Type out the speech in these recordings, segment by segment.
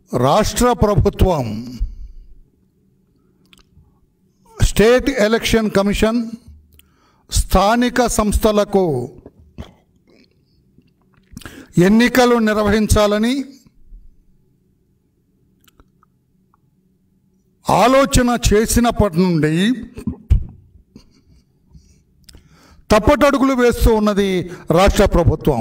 రాష్ట్ర ప్రభుత్వం state election commission స్థానిక సంస్థలకు ఎన్నికలు నిర్వహించాలని ఆలోచన చేసినప్పటి నుండి తప్పటడుగులు వేస్తూ ఉన్నది రాష్ట్ర ప్రభుత్వం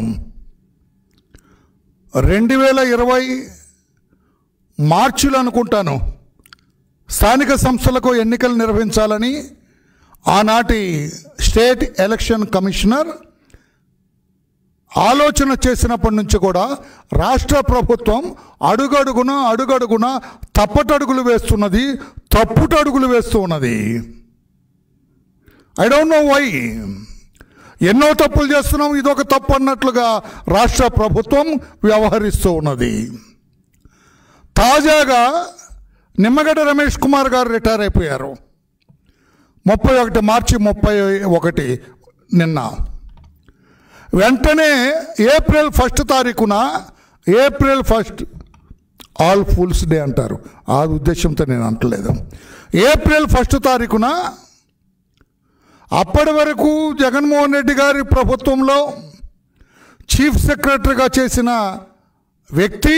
రెండు వేల ఇరవై మార్చిలో అనుకుంటాను స్థానిక సంస్థలకు ఎన్నికలు నిర్వహించాలని ఆనాటి స్టేట్ ఎలక్షన్ కమిషనర్ ఆలోచన చేసినప్పటి నుంచి కూడా రాష్ట్ర ప్రభుత్వం అడుగడుగున అడుగడుగున తప్పటడుగులు వేస్తున్నది తప్పుటడుగులు వేస్తూ ఉన్నది ఐ డోంట్ నో వై ఎన్నో తప్పులు చేస్తున్నాం ఇదొక తప్పు అన్నట్లుగా రాష్ట్ర ప్రభుత్వం వ్యవహరిస్తూ ఉన్నది తాజాగా నిమ్మగడ్డ రమేష్ కుమార్ గారు రిటైర్ అయిపోయారు ముప్పై ఒకటి మార్చి ముప్పై ఒకటి నిన్న వెంటనే ఏప్రిల్ ఫస్ట్ తారీఖున April first all fools day అంటారు ఆ ఉద్దేశంతో నేను అంటలేదు ఏప్రిల్ ఫస్ట్ తారీఖున అప్పటి వరకు జగన్మోహన్ రెడ్డి గారి ప్రభుత్వంలో చీఫ్ సెక్రటరీగా చేసిన వ్యక్తి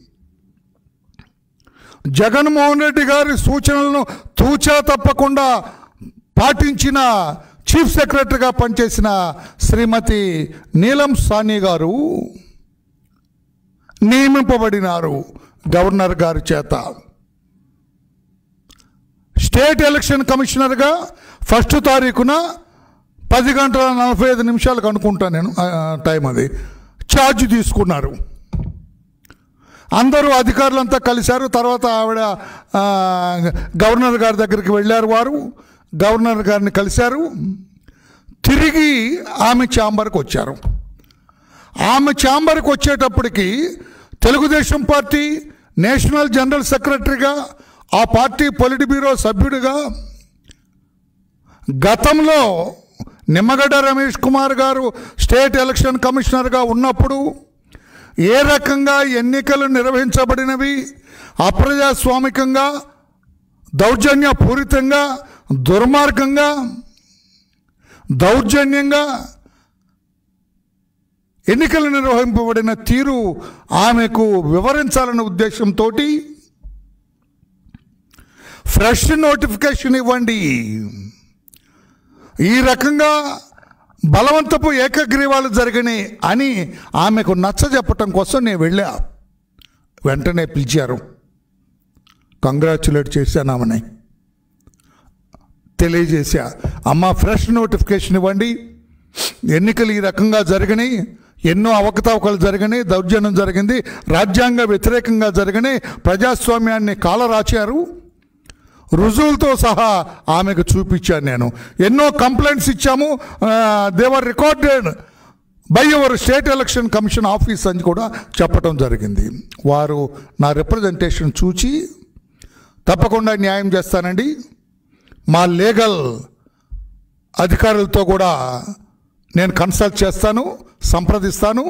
జగన్మోహన్ రెడ్డి గారి సూచనలను తూచా తప్పకుండా పాటించిన చీఫ్ సెక్రటరీగా పనిచేసిన శ్రీమతి నీలం సాని గారు నియమింపబడినారు గవర్నర్ గారి చేత స్టేట్ ఎలక్షన్ కమిషనర్గా ఫస్ట్ తారీఖున పది గంటల నలభై ఐదు నిమిషాలకు అనుకుంటాను నేను ఆ, టైం అది ఛార్జ్ తీసుకున్నారు అందరూ అధికారులంతా కలిశారు తర్వాత ఆవిడ ఆ, గవర్నర్ గారి దగ్గరికి వెళ్ళారు వారు గవర్నర్ గారిని కలిశారు తిరిగి ఆమె ఛాంబర్కి వచ్చారు ఆమె ఛాంబర్కి వచ్చేటప్పటికి తెలుగుదేశం పార్టీ నేషనల్ జనరల్ సెక్రటరీగా ఆ పార్టీ పొలిట్ బ్యూరో సభ్యుడిగా గతంలో నిమ్మగడ్డ రమేష్ కుమార్ గారు స్టేట్ ఎలక్షన్ కమిషనర్గా ఉన్నప్పుడు ఏ రకంగా ఎన్నికలు నిర్వహించబడినవి అప్రజాస్వామికంగా దౌర్జన్యపూరితంగా దుర్మార్గంగా దౌర్జన్యంగా ఎన్నికలు నిర్వహింపబడిన తీరు ఆమెకు వివరించాలనే ఉద్దేశంతో ఫ్రెష్ నోటిఫికేషన్ ఇవ్వండి ఈ రకంగా బలవంతపు ఏకగ్రీవాలు జరిగినాయి అని ఆమెకు నచ్చ చెప్పటం కోసం నేను వెళ్ళా వెంటనే పిలిచారు కంగ్రాచులేట్ చేశాను ఆమెని తెలియజేశా అమ్మ ఫ్రెష్ నోటిఫికేషన్ ఇవ్వండి ఎన్నికలు ఈ రకంగా జరిగినాయి ఎన్నో అవకతవకలు జరిగినాయి దౌర్జన్యం జరిగింది రాజ్యాంగ వ్యతిరేకంగా జరిగినాయి ప్రజాస్వామ్యాన్ని కాలరాచారు రుజువులతో సహా ఆమెకు చూపించాను నేను ఎన్నో కంప్లైంట్స్ ఇచ్చాము they were recorded by your state election commission office అని కూడా చెప్పడం జరిగింది వారు నా రిప్రజెంటేషన్ చూచి తప్పకుండా న్యాయం చేస్తానండి మా లీగల్ అధికారులతో కూడా నేను కన్సల్ట్ చేస్తాను సంప్రదిస్తాను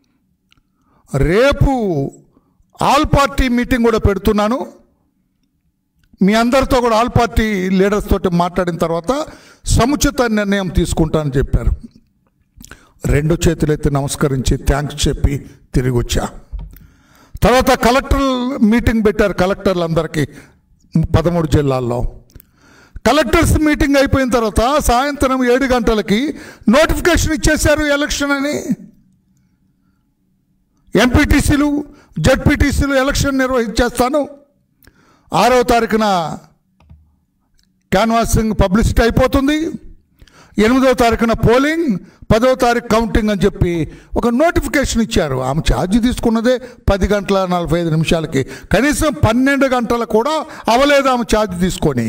రేపు ఆల్ పార్టీ మీటింగ్ కూడా పెడుతున్నాను మీ అందరితో కూడా ఆల్ పార్టీ లీడర్స్ తోటి మాట్లాడిన తర్వాత సముచిత నిర్ణయం తీసుకుంటానని చెప్పారు రెండు చేతులెత్తి నమస్కరించి థ్యాంక్స్ చెప్పి తిరిగి వచ్చా తర్వాత కలెక్టర్ మీటింగ్ పెట్టారు కలెక్టర్లందరికీ పదమూడు జిల్లాల్లో కలెక్టర్స్ మీటింగ్ అయిపోయిన తర్వాత సాయంత్రం ఏడు గంటలకి నోటిఫికేషన్ ఇచ్చేశారు ఎలక్షన్ అని ఎంపీటీసీలు జడ్పీటీసీలు ఎలక్షన్ నిర్వహించేస్తాను ఆరో తారీఖున క్యాన్వాసింగ్ పబ్లిసిటీ అయిపోతుంది ఎనిమిదో తారీఖున పోలింగ్ పదో తారీఖు కౌంటింగ్ అని చెప్పి ఒక నోటిఫికేషన్ ఇచ్చారు ఆమె ఛార్జ్ తీసుకున్నదే పది గంటల నలభై ఐదు నిమిషాలకి కనీసం పన్నెండు గంటలు కూడా అవలేదు ఆమె ఛార్జ్ తీసుకొని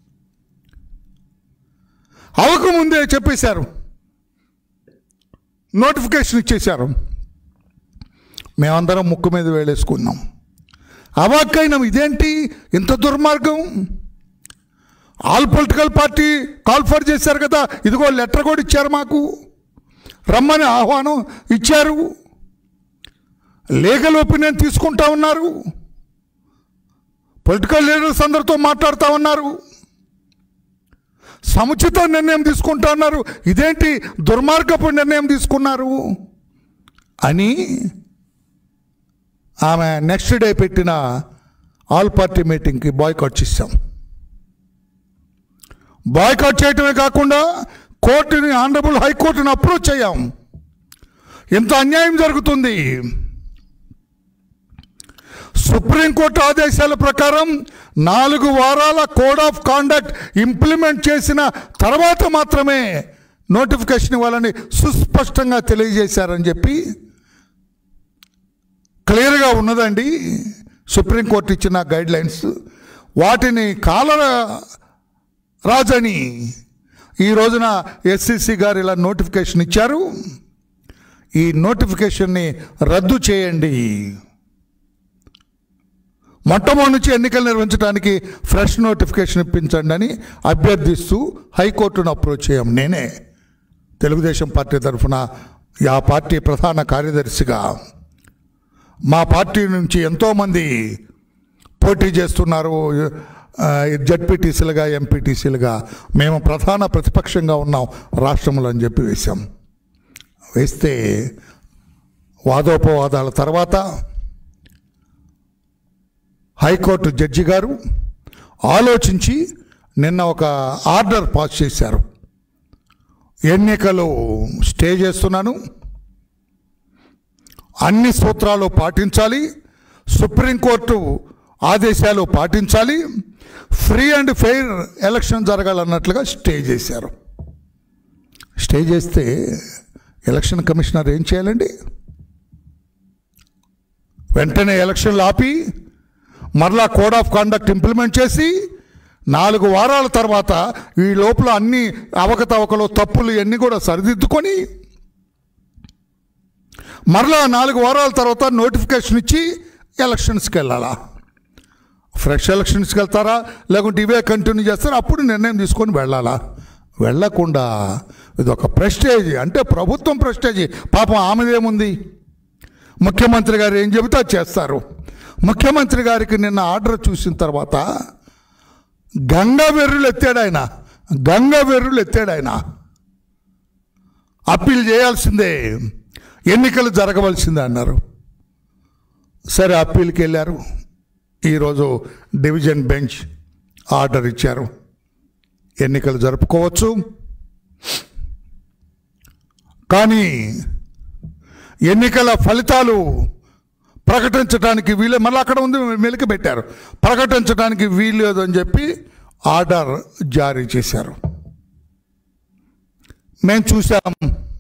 అవకముందే చెప్పేశారు నోటిఫికేషన్ ఇచ్చేశారు మేమందరం ముక్కు మీద వేలేసుకున్నాం అవాక్కైనాం ఇదేంటి ఇంత దుర్మార్గం ఆల్ పొలిటికల్ పార్టీ కాల్ఫర్ చేశారు కదా ఇదిగో లెటర్ కూడా ఇచ్చారు మాకు రమ్మని ఆహ్వానం ఇచ్చారు లీగల్ ఒపీనియన్ తీసుకుంటా ఉన్నారు పొలిటికల్ లీడర్స్ అందరితో మాట్లాడుతూ ఉన్నారు సముచిత నిర్ణయం తీసుకుంటా ఉన్నారు ఇదేంటి దుర్మార్గపు నిర్ణయం తీసుకున్నారు అని ఆమె నెక్స్ట్ డే పెట్టిన ఆల్ పార్టీ మీటింగ్కి బాయ్కాట్ చేశాం బాయ్కాట్ చేయటమే కాకుండా కోర్టుని ఆనరబుల్ హైకోర్టుని అప్రోచ్ అయ్యాం ఎంత అన్యాయం జరుగుతుంది సుప్రీంకోర్టు ఆదేశాల ప్రకారం నాలుగు వారాల కోడ్ ఆఫ్ కాండక్ట్ ఇంప్లిమెంట్ చేసిన తర్వాత మాత్రమే నోటిఫికేషన్ ఇవ్వాలని సుస్పష్టంగా తెలియజేశారని చెప్పి క్లియర్గా ఉన్నదండి సుప్రీంకోర్టు ఇచ్చిన గైడ్ లైన్స్ వాటిని కాల రాజని ఈ రోజున ఎస్సిసి గారు ఇలా నోటిఫికేషన్ ఇచ్చారు ఈ నోటిఫికేషన్ని రద్దు చేయండి మొట్టమొదటి నుంచి ఎన్నికలు నిర్వహించడానికి ఫ్రెష్ నోటిఫికేషన్ ఇప్పించండి అని అభ్యర్థిస్తూ హైకోర్టును అప్రోచ్ చేయం నేనే తెలుగుదేశం పార్టీ తరఫున ఆ పార్టీ ప్రధాన కార్యదర్శిగా మా పార్టీ నుంచి ఎంతోమంది పోటీ చేస్తున్నారు జడ్పీటీసీలుగా ఎంపీటీసీలుగా మేము ప్రధాన ప్రతిపక్షంగా ఉన్నాం రాష్ట్రంలో అని చెప్పి వేశాం వేస్తే వాదోపవాదాల తర్వాత హైకోర్టు జడ్జి గారు ఆలోచించి నిన్న ఒక ఆర్డర్ పాస్ చేశారు ఎన్నికలు స్టే చేస్తున్నాను అన్ని సూత్రాలు పాటించాలి సుప్రీంకోర్టు ఆదేశాలు పాటించాలి ఫ్రీ అండ్ ఫెయిర్ ఎలక్షన్ జరగాలన్నట్లుగా స్టే చేశారు స్టే చేస్తే ఎలక్షన్ కమిషనర్ ఏం చేయాలండి వెంటనే ఎలక్షన్లు ఆపి మరలా కోడ్ ఆఫ్ కాండక్ట్ ఇంప్లిమెంట్ చేసి నాలుగు వారాల తర్వాత ఈ లోపల అన్ని అవకతవకలు తప్పులు ఇవన్నీ కూడా సరిదిద్దుకొని మరలా నాలుగు వారాల తర్వాత నోటిఫికేషన్ ఇచ్చి ఎలక్షన్స్కి వెళ్ళాలా ఫ్రెష్ ఎలక్షన్స్కి వెళ్తారా లేకుంటే ఇవే కంటిన్యూ చేస్తారా అప్పుడు నిర్ణయం తీసుకొని వెళ్ళాలా వెళ్ళకుండా ఇది ఒక ప్రెస్టేజ్ అంటే ప్రభుత్వం ప్రెస్టేజ్ పాపం ఆమెదేముంది ముఖ్యమంత్రి గారు ఏం చెబితే అది చేస్తారు ముఖ్యమంత్రి గారికి నిన్న ఆర్డర్ చూసిన తర్వాత గంగా వెర్రులు ఎత్తాడు ఆయన గంగా వెర్రులు ఎత్తాడు ఆయన అప్పీల్ చేయాల్సిందే ఎన్నికలు జరగవలసిందే అన్నారు సరే అప్పీల్కి వెళ్ళారు ఈరోజు డివిజన్ బెంచ్ ఆర్డర్ ఇచ్చారు ఎన్నికలు జరుపుకోవచ్చు కానీ ఎన్నికల ఫలితాలు ప్రకటించడానికి వీలు మళ్ళీ అక్కడ ఉంది మెలికి పెట్టారు ప్రకటించడానికి వీల్లేదు అని చెప్పి ఆర్డర్ జారీ చేశారు మేము చూసాం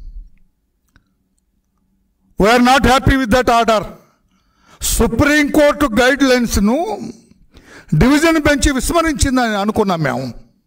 we are not happy with that order Supreme Court గైడ్ లైన్స్ను డివిజన్ బెంచ్ విస్మరించిందని అనుకున్నాం మేము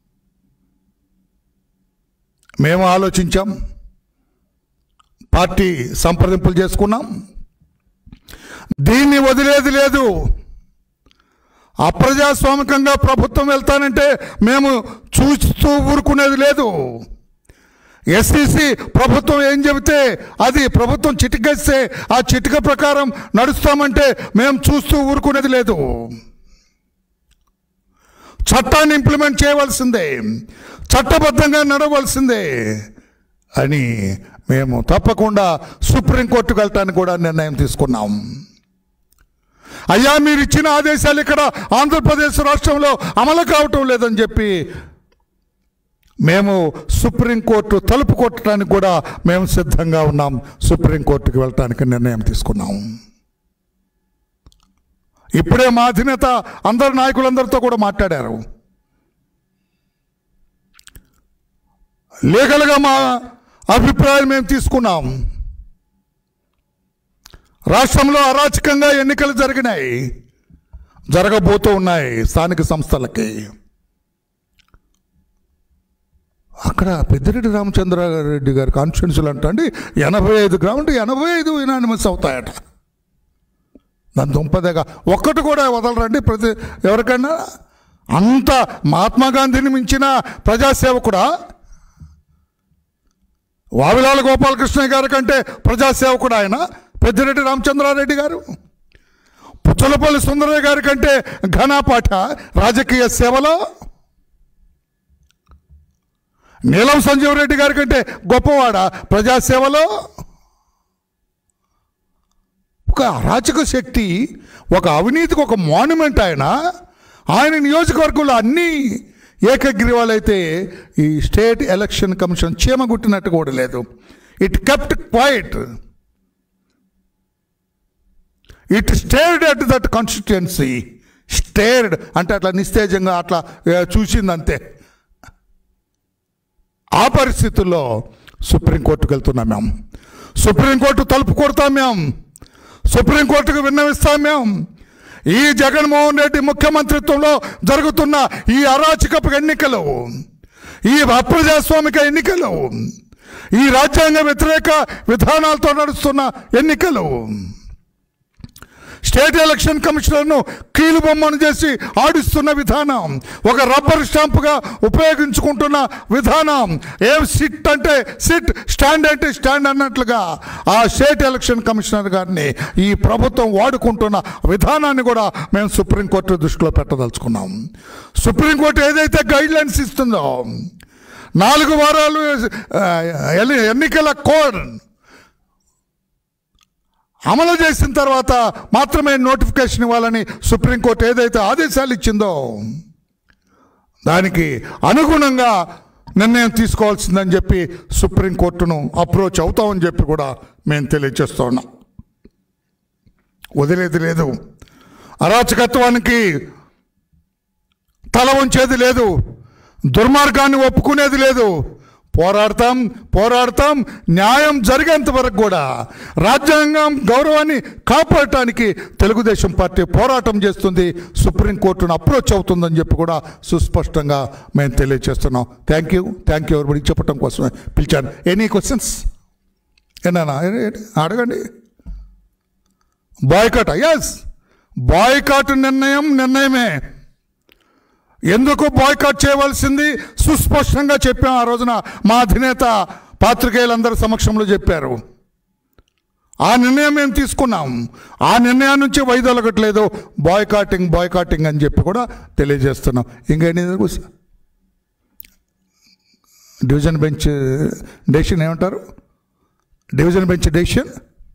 మేము ఆలోచించాం పార్టీ సంప్రదింపులు చేసుకున్నాం దీన్ని వదిలేది లేదు అప్రజాస్వామికంగా ప్రభుత్వం వెళ్తానంటే మేము చూస్తూ ఊరుకునేది లేదు ఎస్సీసీ ప్రభుత్వం ఏం చెబితే అది ప్రభుత్వం చిటికేస్తే ఆ చిటిక ప్రకారం నడుస్తామంటే మేము చూస్తూ ఊరుకునేది లేదు చట్టాన్ని ఇంప్లిమెంట్ చేయవలసిందే చట్టబద్ధంగా నడవలసిందే అని మేము తప్పకుండా సుప్రీంకోర్టుకు వెళ్ళటానికి కూడా నిర్ణయం తీసుకున్నాం అయ్యా మీరు ఇచ్చిన ఆదేశాలు ఇక్కడ ఆంధ్రప్రదేశ్ రాష్ట్రంలో అమలు కావటం లేదని చెప్పి మేము సుప్రీంకోర్టు తలుపు కొట్టడానికి కూడా మేము సిద్ధంగా ఉన్నాం సుప్రీంకోర్టుకి వెళ్ళటానికి నిర్ణయం తీసుకున్నాం ఇప్పుడే మా అధినేత అందరు నాయకులందరితో కూడా మాట్లాడారు లీగల్గా మా అభిప్రాయాలు మేము తీసుకున్నాం రాష్ట్రంలో అరాచకంగా ఎన్నికలు జరిగినాయి జరగబోతూ ఉన్నాయి స్థానిక సంస్థలకి అక్కడ పెద్దిరెడ్డి రామచంద్రారెడ్డి గారి కాన్స్టిట్యున్సీలు అంట అండి ఎనభై ఐదు గ్రౌండ్ ఎనభై ఐదు యునానిమస్ అవుతాయట దాని దుంపదేగా ఒక్కటి కూడా వదలరండి ప్రతి ఎవరికైనా అంత మహాత్మా గాంధీని మించిన ప్రజాసేవకుడా వావిలాల గోపాలకృష్ణ గారి కంటే ప్రజాసేవకుడు ఆయన పెద్దిరెడ్డి రామచంద్రారెడ్డి గారు పుచ్చలపల్లి సుందరయ్య గారి కంటే ఘనాపాఠ రాజకీయ సేవలో నీలం సంజీవ్ రెడ్డి గారి కంటే గొప్పవాడ ప్రజాసేవలో ఒక అరాచక శక్తి ఒక అవినీతికి ఒక మాన్యుమెంట్ ఆయన ఆయన నియోజకవర్గంలో అన్ని ఏకగ్రీవాలైతే ఈ స్టేట్ ఎలక్షన్ కమిషన్ చీమగుట్టినట్టు కూడా లేదు it kept quiet it stared at that constituency stared అంటే అట్లా నిస్తేజంగా అట్లా ఏ, చూసిందంతే ఆ పరిస్థితుల్లో సుప్రీంకోర్టుకు వెళ్తున్నాం మేము సుప్రీంకోర్టు తలుపు కొడతాం మేము సుప్రీంకోర్టుకు విన్నవిస్తాం మేము ఈ జగన్మోహన్ రెడ్డి ముఖ్యమంత్రిత్వంలో జరుగుతున్న ఈ అరాచకపు ఎన్నికలు ఈ అప్రజాస్వామిక ఎన్నికలు ఈ రాజ్యాంగ వ్యతిరేక విధానాలతో నడుస్తున్న ఎన్నికలు స్టేట్ ఎలక్షన్ కమిషనర్ను కీలు బొమ్మను చేసి ఆడిస్తున్న విధానం ఒక రబ్బర్ స్టాంపుగా ఉపయోగించుకుంటున్న విధానం ఏం సిట్ అంటే సిట్ స్టాండ్ అంటే స్టాండ్ అన్నట్లుగా ఆ స్టేట్ ఎలక్షన్ కమిషనర్ గారిని ఈ ప్రభుత్వం వాడుకుంటున్న విధానాన్ని కూడా మేము సుప్రీంకోర్టు దృష్టిలో పెట్టదలుచుకున్నాం సుప్రీంకోర్టు ఏదైతే గైడ్ లైన్స్ ఇస్తుందో నాలుగు వారాలు ఆ, ఎన్ని- ఎన్నికల కోడ్ అమలు చేసిన తర్వాత మాత్రమే నోటిఫికేషన్ ఇవ్వాలని సుప్రీంకోర్టు ఏదైతే ఆదేశాలు ఇచ్చిందో దానికి అనుగుణంగా నిర్ణయం తీసుకోవాల్సిందని చెప్పి సుప్రీంకోర్టును అప్రోచ్ అవుతామని చెప్పి కూడా మేము తెలియజేస్తూ ఉన్నాం వదిలేది లేదు అరాచకత్వానికి తల ఉంచేది లేదు దుర్మార్గాన్ని ఒప్పుకునేది లేదు పోరాడతాం పోరాడతాం న్యాయం జరిగేంత వరకు కూడా రాజ్యాంగం గౌరవాన్ని కాపాడటానికి తెలుగుదేశం పార్టీ పోరాటం చేస్తుంది సుప్రీంకోర్టును అప్రోచ్ అవుతుందని చెప్పి కూడా సుస్పష్టంగా మేము తెలియజేస్తున్నాం thank you thank you everybody చెప్పడం కోసమే పిలిచాను ఎనీ క్వశ్చన్స్ ఏనా అడగండి బాయ్కాట్ ఎస్ బాయ్కాట్ నిర్ణయం నిర్ణయమే ఎందుకు బాయ్కాట్ చేయవలసింది సుస్పష్టంగా చెప్పాం ఆ రోజున మా అధినేత పాత్రికేయులందరి సమక్షంలో చెప్పారు ఆ నిర్ణయం మేము తీసుకున్నాం ఆ నిర్ణయం నుంచి వైదొలగట్లేదు బాయ్కాటింగ్ బాయ్కాటింగ్ అని చెప్పి కూడా తెలియజేస్తున్నాం ఇంకేంటి డివిజన్ బెంచ్ డెసిషన్ ఏమంటారు division bench decision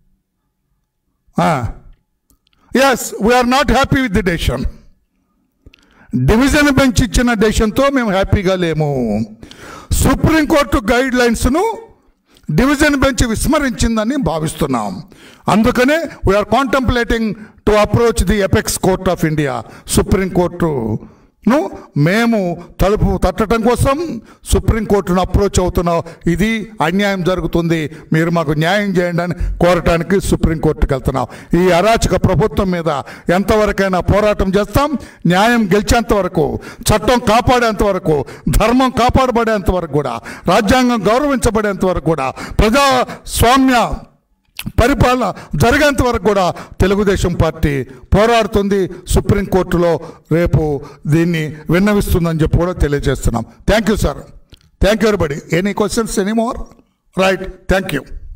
yes we are not happy with the decision division bench ఇచ్చిన డెసిషన్తో మేము హ్యాపీగా లేము సుప్రీంకోర్టు గైడ్ లైన్స్ను డివిజన్ బెంచ్ విస్మరించిందని భావిస్తున్నాం అందుకనే we are contemplating to approach the apex court of India సుప్రీంకోర్టును మేము తలుపు తట్టడం కోసం సుప్రీంకోర్టును అప్రోచ్ అవుతున్నాం ఇది అన్యాయం జరుగుతుంది మీరు మాకు న్యాయం చేయండి అని కోరటానికి సుప్రీంకోర్టుకి వెళ్తున్నాం ఈ అరాచక ప్రభుత్వం మీద ఎంతవరకైనా పోరాటం చేస్తాం న్యాయం గెలిచేంత వరకు చట్టం కాపాడేంత వరకు ధర్మం కాపాడబడేంత వరకు కూడా రాజ్యాంగం గౌరవించబడేంత వరకు కూడా ప్రజాస్వామ్య పరిపాలన జరిగేంత వరకు కూడా తెలుగుదేశం పార్టీ పోరాడుతుంది సుప్రీంకోర్టులో రేపు దీన్ని విన్నవిస్తుందని చెప్పి కూడా తెలియజేస్తున్నాం thank you sir thank you everybody any questions any more right thank you